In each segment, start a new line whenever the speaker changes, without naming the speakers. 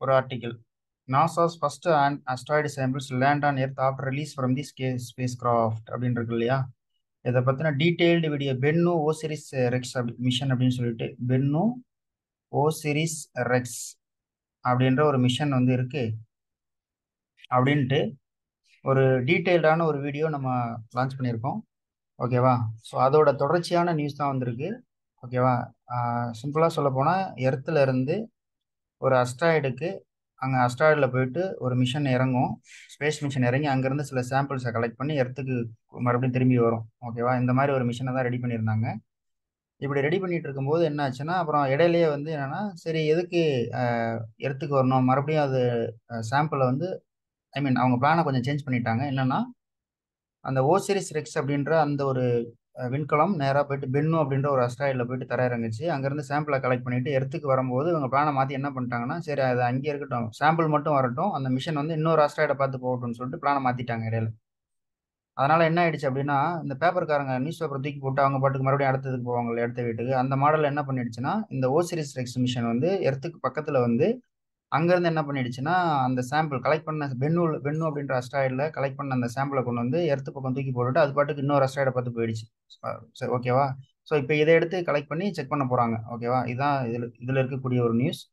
ஒரு article NASA's first and asteroid samples land on earth after release from the sky spacecraft அப்படின்னு இருக்கு இல்லையா இதை பற்றின detailed video Bennu Osiris Rex அப்படி மிஷன் அப்படின்னு சொல்லிட்டு பென்னு ஓசிரிஸ் ரெக்ஸ் அப்படின்ற ஒரு மிஷன் வந்து இருக்கு அப்படின்ட்டு ஒரு டீட்டெயில்டான ஒரு வீடியோ நம்ம லான்ச் பண்ணியிருக்கோம் ஓகேவா ஸோ அதோட தொடர்ச்சியான நியூஸ் தான் வந்திருக்கு ஓகேவா சிம்பிளாக சொல்ல போனால் எர்த்தில் இருந்து ஒரு அஸ்ட்ராய்டுக்கு அங்கே அஸ்ட்ராய்டில் போயிட்டு ஒரு மிஷன் இறங்கும் ஸ்பேஸ் மிஷன் இறங்கி அங்கேருந்து சில சாம்பிள்ஸை கலெக்ட் பண்ணி எர்த்துக்கு மறுபடியும் திரும்பி வரும் ஓகேவா இந்த மாதிரி ஒரு மிஷனை தான் ரெடி பண்ணியிருந்தாங்க இப்படி ரெடி பண்ணிட்டு இருக்கும்போது என்ன ஆச்சுன்னா அப்புறம் இடையிலேயே வந்து என்னன்னா சரி எதுக்கு எர்த்துக்கு வரணும் மறுபடியும் அது சாம்பிளை வந்து ஐ மீன் அவங்க பிளானை கொஞ்சம் சேஞ்ச் பண்ணிட்டாங்க என்னன்னா அந்த ஓசிரிஸ் ரெக்ஸ் அப்படின்ற அந்த ஒரு விண்கலம் நேராக போயிட்டு பென்னு அப்படின்ற ஒரு அஸ்ட்ராய்டில் போயிட்டு தர இறங்குச்சு அங்கேருந்து சாம்பிளை கலெக்ட் பண்ணிட்டு எர்த்துக்கு வரும்போது இவங்க பிளானை மாற்றி என்ன பண்ணிட்டாங்கன்னா சரி அது அங்கேயே இருக்கட்டும் சாம்பிள் மட்டும் வரட்டும் அந்த மிஷன் வந்து இன்னொரு அஸ்ட்ராய்டை பார்த்து போகட்டும்னு சொல்லிட்டு பிளானை மாற்றிட்டாங்க இடையில அதனால என்ன ஆயிடுச்சு அப்படின்னா இந்த பேப்பர்காரங்க நியூஸ் பேப்பர் தூக்கி போட்டு அவங்க பாட்டுக்கு மறுபடியும் அடுத்ததுக்கு போவாங்க அடுத்த வீட்டுக்கு அந்த மாடல் என்ன பண்ணிடுச்சுன்னா இந்த ஓசிரிஸ் ரெக்ஸ் மிஷன் வந்து எர்த்துக்கு பக்கத்தில் வந்து அங்கேருந்து என்ன பண்ணிடுச்சுன்னா அந்த சாம்பிள் கலெக்ட் பண்ண பென்னு பென்னு அப்படின்ற அஸ்ட்ராய்டில் கலெக்ட் பண்ண அந்த சாம்பிளை கொண்டு வந்து எர்த்து பக்கம் தூக்கி போட்டுட்டு அது பாட்டுக்கு இன்னொரு அஸ்ட்ராய்டை பார்த்து போயிடுச்சு சரி ஓகேவா ஸோ இப்போ இதை எடுத்து கலெக்ட் பண்ணி செக் பண்ண போகிறாங்க ஓகேவா இதுதான் இதில் இதில் இருக்கக்கூடிய ஒரு நியூஸ்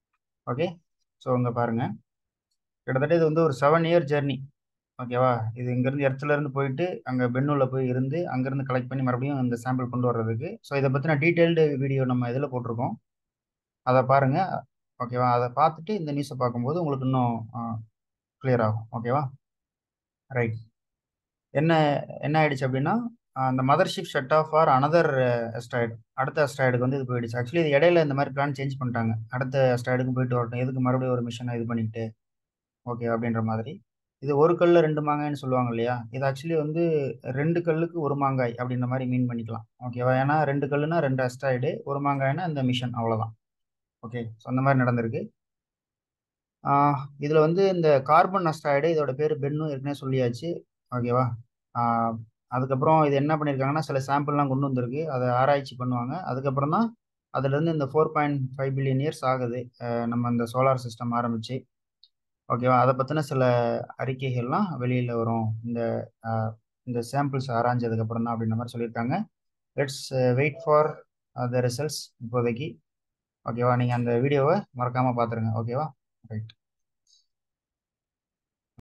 ஓகே ஸோ இங்கே பாருங்கள் கிட்டத்தட்ட இது வந்து ஒரு செவன் இயர் ஜெர்னி ஓகேவா இது இங்கேருந்து எர்த்துலேருந்து போயிட்டு அங்கே பென்னூரில் போய் இருந்து அங்கேருந்து கலெக்ட் பண்ணி மறுபடியும் இந்த சாம்பிள் கொண்டு வர்றதுக்கு ஸோ இதை பற்றின டீட்டெயில்டு வீடியோ நம்ம இதில் போட்டிருக்கோம் அதை பாருங்கள் ஓகேவா அதை பார்த்துட்டு இந்த நியூஸை பார்க்கும்போது உங்களுக்கு இன்னும் கிளியர் ஆகும் ஓகேவா ரைட் என்ன என்ன ஆயிடுச்சு அப்படின்னா அந்த mothership shut off or another asteroid அடுத்த அஸ்ட்ராய்டுக்கு வந்து இது போயிடுச்சு ஆக்சுவலி இது இடையில இந்த மாதிரி பிளான் சேஞ்ச் பண்ணிட்டாங்க அடுத்த அஸ்ட்ராய்டுக்கு போயிட்டு வரட்டும் எதுக்கு மறுபடியும் ஒரு மிஷனை இது பண்ணிட்டு ஓகே அப்படின்ற மாதிரி இது ஒரு கல்ல ரெண்டு மாங்காய்னு சொல்லுவாங்க இல்லையா இது ஆக்சுவலி வந்து ரெண்டு கல்லுக்கு ஒரு மாங்காய் அப்படின்ற மாதிரி மீன் பண்ணிக்கலாம் ஓகேவா ஏன்னா ரெண்டு கல்லுனா ரெண்டு அஸ்ட்ராய்டு ஒரு மாங்காய்னா இந்த மிஷன் அவ்வளோதான் ஓகே ஸோ அந்த மாதிரி நடந்திருக்கு இதில் வந்து இந்த கார்பன் அஸ்ட்ராய்டு இதோட பேர் பென்னு ஏற்கனவே சொல்லியாச்சு ஓகேவா அதுக்கப்புறம் இது என்ன பண்ணியிருக்காங்கன்னா சில சாம்பிள்லாம் கொண்டு வந்திருக்கு அதை ஆராய்ச்சி பண்ணுவாங்க அதுக்கப்புறம் தான் அதுலேருந்து இந்த four point five billion years ஆகுது நம்ம இந்த சோலார் சிஸ்டம் ஆரம்பித்து ஓகேவா அதை பற்றின சில அறிக்கைகள்லாம் வெளியில் வரும் இந்த இந்த சாம்பிள்ஸ் ஆராய்ஞ்சதுக்கப்புறம் தான் அப்படின்ற மாதிரி சொல்லியிருக்காங்க let's wait for the results இப்போதைக்கு ஓகேவா நீங்கள் அந்த வீடியோவை மறக்காமல் பார்த்துருங்க ஓகேவா ரைட்